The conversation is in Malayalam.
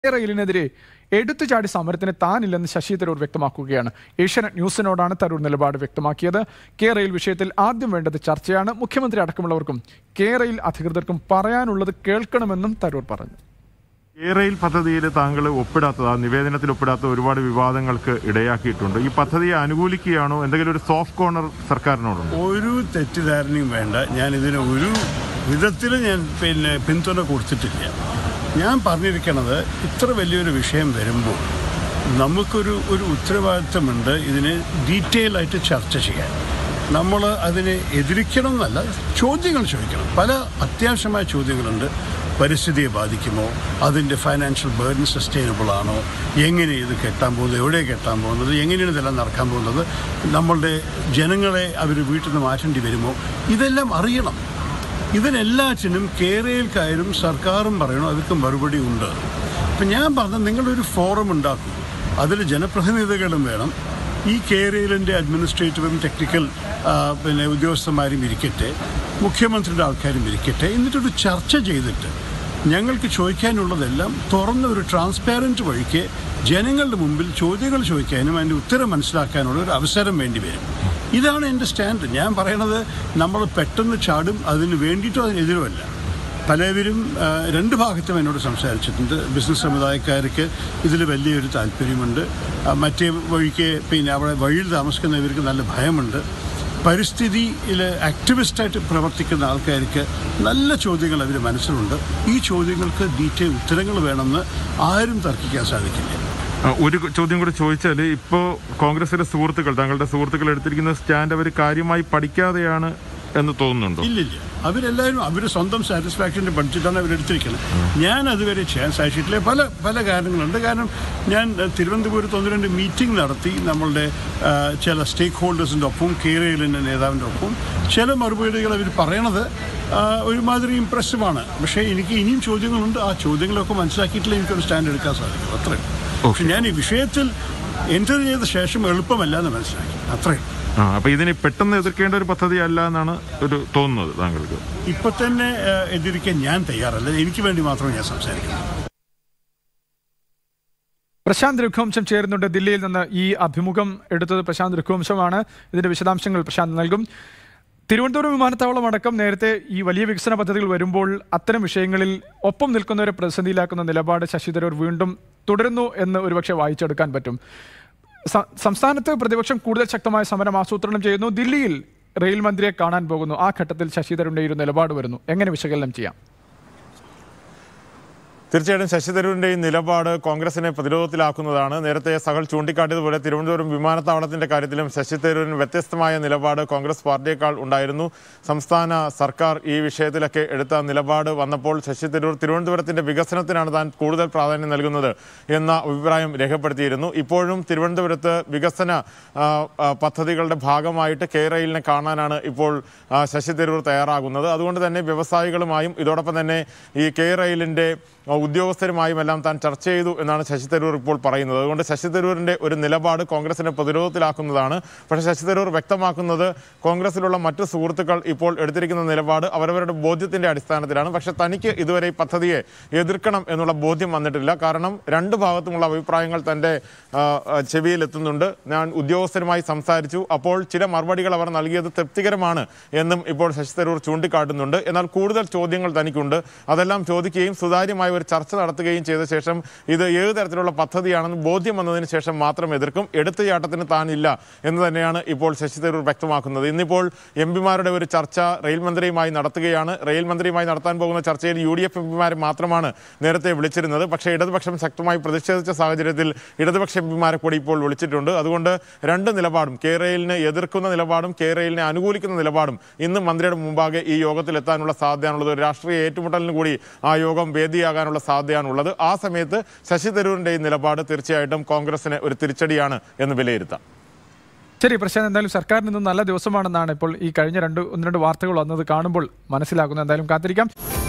റെയിലിനെതിരെ എടുത്തുചാടി സമരത്തിന് താനില്ലെന്ന് ശശി തരൂർ വ്യക്തമാക്കുകയാണ് ഏഷ്യാനെറ്റ് ന്യൂസിനോടാണ് തരൂർ നിലപാട് വ്യക്തമാക്കിയത് കെ റെയിൽ വിഷയത്തിൽ ആദ്യം വേണ്ടത് ചർച്ചയാണ് മുഖ്യമന്ത്രി അടക്കമുള്ളവർക്കും കെ റെയിൽ അധികൃതർക്കും പറയാനുള്ളത് കേൾക്കണമെന്നും തരൂർ പറഞ്ഞു എയറെയിൽ പദ്ധതിയിൽ താങ്കൾ ഒപ്പിടാത്തത് ആ നിവേദനത്തിൽ ഒപ്പിടാത്ത ഒരുപാട് വിവാദങ്ങൾക്ക് ഇടയാക്കിയിട്ടുണ്ട് ഈ പദ്ധതിയെ അനുകൂലിക്കുകയാണോ എന്തെങ്കിലും ഒരു സോഫ്റ്റ് കോർണർ സർക്കാരിനോടുണ്ടോ ഒരു തെറ്റിദ്ധാരണയും വേണ്ട ഞാൻ ഇതിന് ഒരു വിധത്തിൽ ഞാൻ പിന്നെ പിന്തുണ കൊടുത്തിട്ടില്ല ഞാൻ പറഞ്ഞിരിക്കണത് ഇത്ര വലിയൊരു വിഷയം വരുമ്പോൾ നമുക്കൊരു ഒരു ഉത്തരവാദിത്തമുണ്ട് ഇതിനെ ഡീറ്റെയിൽ ആയിട്ട് ചർച്ച ചെയ്യാൻ നമ്മൾ അതിനെ എതിരിക്കണം എന്നല്ല ചോദ്യങ്ങൾ ചോദിക്കണം പല അത്യാവശ്യമായ ചോദ്യങ്ങളുണ്ട് പരിസ്ഥിതിയെ ബാധിക്കുമോ അതിൻ്റെ ഫൈനാൻഷ്യൽ ബേർഡൻ സസ്റ്റൈനബിൾ ആണോ എങ്ങനെ ഇത് കെട്ടാൻ പോകുന്നത് എവിടെ കെട്ടാൻ പോകുന്നത് എങ്ങനെയാണ് ഇതെല്ലാം നടക്കാൻ പോകുന്നത് നമ്മളുടെ ജനങ്ങളെ അവർ വീട്ടിൽ നിന്ന് മാറ്റേണ്ടി വരുമോ ഇതെല്ലാം അറിയണം ഇതിനെല്ലാറ്റിനും കേരളക്കാരും സർക്കാരും പറയണം അവർക്ക് മറുപടി ഉണ്ട് അപ്പം ഞാൻ പറഞ്ഞത് നിങ്ങളൊരു ഫോറം ഉണ്ടാക്കും അതിൽ ജനപ്രതിനിധികളും വേണം ഈ കേരളിൻ്റെ അഡ്മിനിസ്ട്രേറ്റീവും ടെക്നിക്കൽ ആ, പിന്നെ ഉദ്യോഗസ്ഥന്മാരും ഇരിക്കട്ടെ മുഖ്യമന്ത്രിയുടെ ആൾക്കാരും ഇരിക്കട്ടെ എന്നിട്ടൊരു ചർച്ച ചെയ്തിട്ട് ഞങ്ങൾക്ക് ചോദിക്കാനുള്ളതെല്ലാം തുറന്ന ഒരു ട്രാൻസ്പാരൻറ്റ് വഴിക്ക് ജനങ്ങളുടെ മുമ്പിൽ ചോദ്യങ്ങൾ ചോദിക്കാനും അതിൻ്റെ ഉത്തരം മനസ്സിലാക്കാനുള്ള ഒരു അവസരം വേണ്ടി വരും ഇതാണ് എൻ്റെ സ്റ്റാൻഡ് ഞാൻ പറയണത് നമ്മൾ പെട്ടെന്ന് ചാടും അതിന് വേണ്ടിയിട്ടും അതിനെതിരുമല്ല പലവരും ആ, രണ്ട് ഭാഗത്തും എന്നോട് സംസാരിച്ചിട്ടുണ്ട് ബിസിനസ് സമുദായക്കാർക്ക് ഇതിൽ വലിയൊരു താല്പര്യമുണ്ട് ആ, മറ്റേ വഴിക്ക് പിന്നെ അവിടെ വഴിയിൽ താമസിക്കുന്നവർക്ക് നല്ല ഭയമുണ്ട് പരിസ്ഥിതിയിൽ ആക്ടിവിസ്റ്റായിട്ട് പ്രവർത്തിക്കുന്ന ആൾക്കാർക്ക് നല്ല ചോദ്യങ്ങൾ അവർ മനസ്സിലുണ്ട് ഈ ചോദ്യങ്ങൾക്ക് ഡീറ്റെയിൽ ഉത്തരങ്ങൾ വേണമെന്ന് ആരും തർക്കിക്കാൻ സാധിക്കില്ല ആ, ഒരു ചോദ്യം കൂടി ചോദിച്ചാൽ ഇപ്പോൾ കോൺഗ്രസിലെ സുഹൃത്തുക്കൾ താങ്കളുടെ സുഹൃത്തുക്കൾ എടുത്തിരിക്കുന്ന സ്റ്റാൻഡ് അവർ കാര്യമായി പഠിക്കാതെയാണ് എന്ന് തോന്നുന്നുണ്ടോ ഇല്ലില്ല അവരെല്ലാവരും അവർ സ്വന്തം സാറ്റിസ്ഫാക്ഷൻ്റെ പഠിച്ചിട്ടാണ് അവരെടുത്തിരിക്കുന്നത് ഞാൻ അതുവരെ ചെയ്യാൻ സാധിച്ചിട്ടില്ല പല പല കാരണങ്ങളുണ്ട് കാരണം ഞാൻ ഏഹ്, തിരുവനന്തപുരത്ത് ഒന്ന് രണ്ട് മീറ്റിംഗ് നടത്തി നമ്മളുടെ ആ, ചില സ്റ്റേക്ക് ഹോൾഡേഴ്സിൻ്റെ ഒപ്പം കേരളിൻ്റെ നേതാവിൻ്റെ ഒപ്പം ചില മറുപടികൾ അവർ പറയണത് ആ, ഒരുമാതിരി ഇമ്പ്രസീവാണ് പക്ഷേ എനിക്ക് ഇനിയും ചോദ്യങ്ങളുണ്ട് ആ ചോദ്യങ്ങളൊക്കെ മനസ്സിലാക്കിയിട്ടില്ല എനിക്കൊരു സ്റ്റാൻഡ് എടുക്കാൻ സാധിക്കും അത്രയും പക്ഷെ ഞാൻ ഈ വിഷയത്തിൽ എൻ്റർ ചെയ്ത ശേഷം എളുപ്പമല്ല എന്ന് മനസ്സിലാക്കി അത്രയും ആ അപ്പൊ ഇതിന് പെട്ടെന്ന് എതിർക്കേണ്ട ഒരു പദ്ധതി അല്ല എന്നാണ് ഒരു തോന്നുന്നത് താങ്കൾക്ക് ഇപ്പൊ തന്നെ ഏഹ്, എതിരിക്കാൻ ഞാൻ തയ്യാറല്ല എനിക്ക് വേണ്ടി മാത്രമേ ഞാൻ സംസാരിക്കുന്നു പ്രശാന്ത് രഘുവംശം ചേരുന്നുണ്ട് ദില്ലിയിൽ നിന്ന് ഈ അഭിമുഖം എടുത്തത് പ്രശാന്ത് രഘുവംശമാണ് ഇതിന്റെ വിശദാംശങ്ങൾ പ്രശാന്ത് നൽകും തിരുവനന്തപുരം വിമാനത്താവളം അടക്കം നേരത്തെ ഈ വലിയ വികസന പദ്ധതികൾ വരുമ്പോൾ അത്തരം വിഷയങ്ങളിൽ ഒപ്പം നിൽക്കുന്നവരെ പ്രതിസന്ധിയിലാക്കുന്ന നിലപാട് ശശി തരൂർ വീണ്ടും തുടരുന്നു എന്ന് ഒരുപക്ഷെ വായിച്ചെടുക്കാൻ പറ്റും സ- സംസ്ഥാനത്ത് പ്രതിപക്ഷം കൂടുതൽ ശക്തമായ സമരം ആസൂത്രണം ചെയ്യുന്നു ദില്ലിയിൽ റെയിൽ മന്ത്രിയെ കാണാൻ പോകുന്നു ആ ഘട്ടത്തിൽ ശശി തരൂരിന്റെ ഒരു നിലപാട് വരുന്നു എങ്ങനെ വിശകലനം ചെയ്യാം തീർച്ചയായിട്ടും ശശി തരൂരിന്റെ ഈ നിലപാട് കോൺഗ്രസിനെ പ്രതിരോധത്തിലാക്കുന്നതാണ് നേരത്തെ സഹൽ ചൂണ്ടിക്കാട്ടിയതുപോലെ തിരുവനന്തപുരം വിമാനത്താവളത്തിന്റെ കാര്യത്തിലും ശശി തരൂരിന് വ്യത്യസ്തമായ നിലപാട് കോൺഗ്രസ് പാർട്ടിയേക്കാൾ ഉണ്ടായിരുന്നു സംസ്ഥാന സർക്കാർ ഈ വിഷയത്തിലൊക്കെ എടുത്ത നിലപാട് വന്നപ്പോൾ ശശി തരൂർ തിരുവനന്തപുരത്തിന്റെ വികസനത്തിനാണ് താൻ കൂടുതൽ പ്രാധാന്യം നൽകുന്നത് എന്ന അഭിപ്രായം രേഖപ്പെടുത്തിയിരുന്നു ഇപ്പോഴും തിരുവനന്തപുരത്ത് വികസന ആ, ആ, പദ്ധതികളുടെ ഭാഗമായിട്ട് കെ റെയിലിനെ കാണാനാണ് ഇപ്പോൾ ആ, ശശി തരൂർ തയ്യാറാകുന്നത് അതുകൊണ്ട് തന്നെ വ്യവസായികളുമായും ഇതോടൊപ്പം തന്നെ ഈ കെ റെയിലിന്റെ ആ, ഉദ്യോഗസ്ഥരുമായും എല്ലാം താൻ ചർച്ച ചെയ്തു എന്നാണ് ശശി തരൂർ ഇപ്പോൾ പറയുന്നത് അതുകൊണ്ട് ശശി തരൂരിന്റെ ഒരു നിലപാട് കോൺഗ്രസിനെ പ്രതിരോധത്തിലാക്കുന്നതാണ് പക്ഷേ ശശി തരൂർ വ്യക്തമാക്കുന്നത് കോൺഗ്രസിലുള്ള മറ്റു സുഹൃത്തുക്കൾ ഇപ്പോൾ എടുത്തിരിക്കുന്ന നിലപാട് അവരവരുടെ ബോധ്യത്തിന്റെ അടിസ്ഥാനത്തിലാണ് പക്ഷേ തനിക്ക് ഇതുവരെ ഈ പദ്ധതിയെ എതിർക്കണം എന്നുള്ള ബോധ്യം വന്നിട്ടില്ല കാരണം രണ്ട് ഭാഗത്തുമുള്ള അഭിപ്രായങ്ങൾ തന്റെ ആ, ആ, ചെവിയിൽ എത്തുന്നുണ്ട് ഞാൻ ഉദ്യോഗസ്ഥരുമായി സംസാരിച്ചു അപ്പോൾ ചില മറുപടികൾ അവർ നൽകിയത് തൃപ്തികരമാണ് എന്നും ഇപ്പോൾ ശശി തരൂർ ചൂണ്ടിക്കാട്ടുന്നുണ്ട് എന്നാൽ കൂടുതൽ ചോദ്യങ്ങൾ തനിക്കുണ്ട് അതെല്ലാം ചോദിക്കുകയും സുതാര്യമായ ഒരു ചർച്ച നടത്തുകയും ചെയ്ത ശേഷം ഇത് ഏത് തരത്തിലുള്ള പദ്ധതിയാണെന്ന് ബോധ്യം വന്നതിന് ശേഷം മാത്രം എതിർക്കും എടുത്തുചാട്ടത്തിന് താനില്ല എന്ന് തന്നെയാണ് ഇപ്പോൾ ശശി തരൂർ വ്യക്തമാക്കുന്നത് ഇന്നിപ്പോൾ എം പിമാരുടെ ഒരു ചർച്ച റെയിൽ മന്ത്രിയുമായി നടത്തുകയാണ് റെയിൽ മന്ത്രിയുമായി നടത്താൻ പോകുന്ന ചർച്ചയിൽ യു ഡി എഫ് എം പിമാരെ മാത്രമാണ് നേരത്തെ വിളിച്ചിരുന്നത് പക്ഷേ ഇടതുപക്ഷം ശക്തമായി പ്രതിഷേധിച്ച സാഹചര്യത്തിൽ ഇടതുപക്ഷ എം പിമാരെ കൂടി ഇപ്പോൾ വിളിച്ചിട്ടുണ്ട് അതുകൊണ്ട് രണ്ട് നിലപാടും കെ റെയിലിനെ എതിർക്കുന്ന നിലപാടും കെ റെയിലിനെ അനുകൂലിക്കുന്ന നിലപാടും ഇന്ന് മന്ത്രിയുടെ മുമ്പാകെ ഈ യോഗത്തിൽ എത്താനുള്ള സാധ്യതയാണുള്ളത് ഒരു രാഷ്ട്രീയ ഏറ്റുമുട്ടലിന് കൂടി ആ യോഗം വേദിയാകാനുള്ള സാധ്യതയാണുള്ളത് ആ സമയത്ത് ശശി തരൂരിന്റെ ഈ നിലപാട് തീർച്ചയായിട്ടും കോൺഗ്രസിന് ഒരു തിരിച്ചടിയാണ് എന്ന് വിലയിരുത്താം ശരി പ്രശാന്ത് എന്തായാലും സർക്കാരിൽ നിന്ന് നല്ല ദിവസമാണെന്നാണ് ഇപ്പോൾ ഈ കഴിഞ്ഞ രണ്ട് ഒന്ന് രണ്ട് വാർത്തകൾ വന്നത് കാണുമ്പോൾ മനസ്സിലാക്കുന്നത് എന്തായാലും കാത്തിരിക്കാം